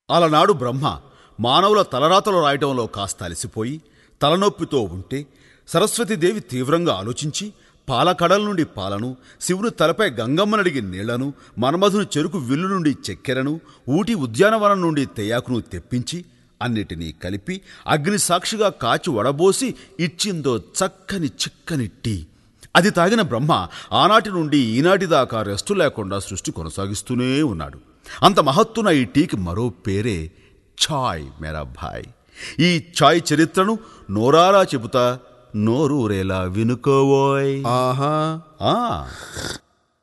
అలనాడు బ్రహ్మ మానవుల తలరాతలు రాయటంలో కాస్త అలసిపోయి తలనొప్పితో ఉంటే సరస్వతీదేవి తీవ్రంగా ఆలోచించి పాలకడల నుండి పాలను శివుని తలపై గంగమ్మనడిగి నీళ్లను మన్మధుని చెరుకు విల్లు నుండి చక్కెరను ఊటి ఉద్యానవనం నుండి తెయాకును తెప్పించి అన్నిటినీ కలిపి అగ్ని సాక్షిగా కాచి వడబోసి ఇచ్చిందో చక్కని చిక్కని టీ అది తాగిన బ్రహ్మ ఆనాటి నుండి ఈనాటి దాకా రెస్టు లేకుండా సృష్టి కొనసాగిస్తూనే ఉన్నాడు అంత మహత్తున ఈ టీకి మరో పేరే ఛాయ్ మేరా భాయ్ ఈ ఛాయ్ చరిత్రను నోరారా చెబుతా నోరూరేలా వినుకోవోయ్ ఆహా ఆ